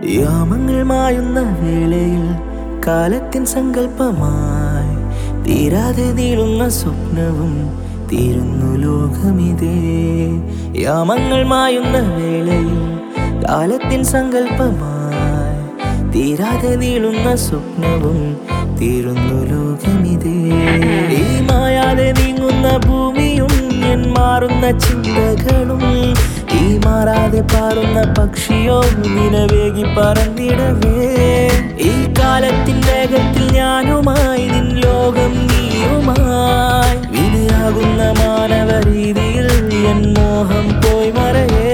യാമങ്ങൾ മായുന്ന വേളയിൽ കാലത്തിൻ സങ്കല്പമായി തീരാതെ നീളുന്ന സ്വപ്നവും തീരുന്നു ലോകമിതേ യാമങ്ങൾ മായുന്ന വേളയിൽ കാലത്തിൻ സങ്കല്പമായി തീരാതെ നീളുന്ന സ്വപ്നവും തീരുന്നു ലോകമിതേ ഈ മായാതെ നീങ്ങുന്ന ഭൂമിയും എൻ മാറുന്ന ചിന്തകളും ഈ മാറാതെ പാറുന്ന പക്ഷിയോ നിലവേകി പറന്നിടവേ ഈ കാലത്തിൻ വേഗത്തിൽ ഞാനുമായി നിൻ ലോകം നീയുമായി വിധിയാകുന്ന മാനവ രീതിയിൽ എൻ മോഹം പോയി മറയേ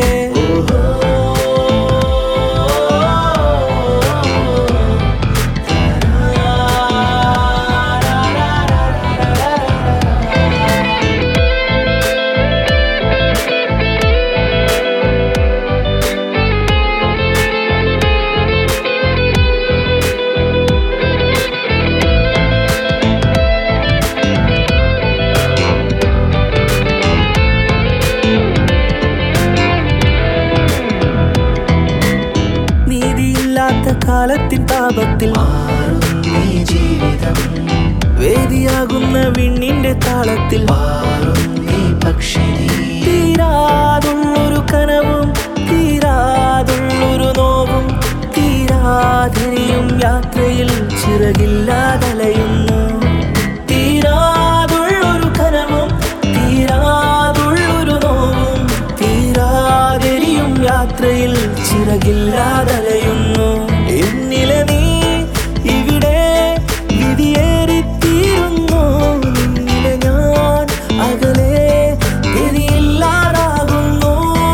നീതിയില്ലാത്ത കാലത്തിൻ താപത്തിൽ മാറുന്നീ ജീവിതം വേദിയാകുന്ന വിണ്ണിന്റെ താളത്തിൽ മാറുന്നീ പക്ഷിണി തീരാതുള്ളൊരു കനവും തീരാതുള്ളൊരു നോവും തീരാതിരിയും യാത്രയിൽ ചിറകില്ലാതലയുന്നു തീരാതുള്ളൊരു കനവും തീരാതുള്ളൊരു നോവും തീരാതിരിയും യാത്രയിൽ ചിറകില്ലാതലയുന്നു എന്നിലെ നീ ഇവിടെ വിധിയേറിത്തീരുന്നു നിന്നിലെ ഞാൻ അകലെ ഗതിയില്ലാതാകുന്നു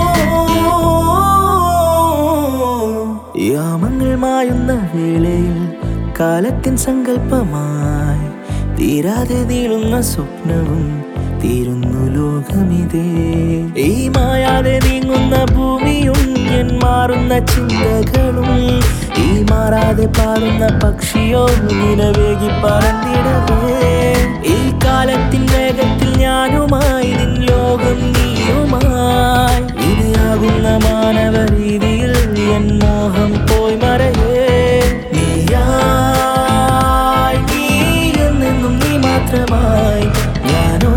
യാമങ്ങൾ മായുന്ന വേളയിൽ കാലത്തിൻ സങ്കല്പമായി തീരാതെ നീളുന്ന സ്വപ്നവും തീരുന്നു ലോകമിതേ ഈ മായാതെ നീങ്ങുന്ന ഭൂമിയും എൻ മാറുന്ന ചിന്തകളും ഈ മാറാതെ പാടുന്ന പക്ഷിയോ നിലവേകി പറന്നിടവേ ഈ കാലത്തിൻ വേഗത്തിൽ ഞാനുമായി നിൻ ലോകം നീയുമായി ഇനിയാകുന്ന മാനവ രീതിയിൽ എൻ മോഹം പോയി മറയേ നീയായി നീ എന്നെന്നും നീ മാത്രമായി ഞാനോ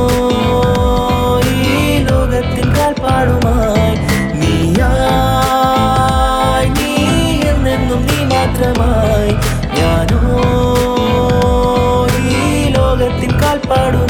ഈ ലോകത്തിൻ കാൽപ്പാടുമായി നീയായി നീ എന്നെന്നും നീ മാത്രമായി ഞാനോ ഈ ലോകത്തിൻ കാൽപ്പാടു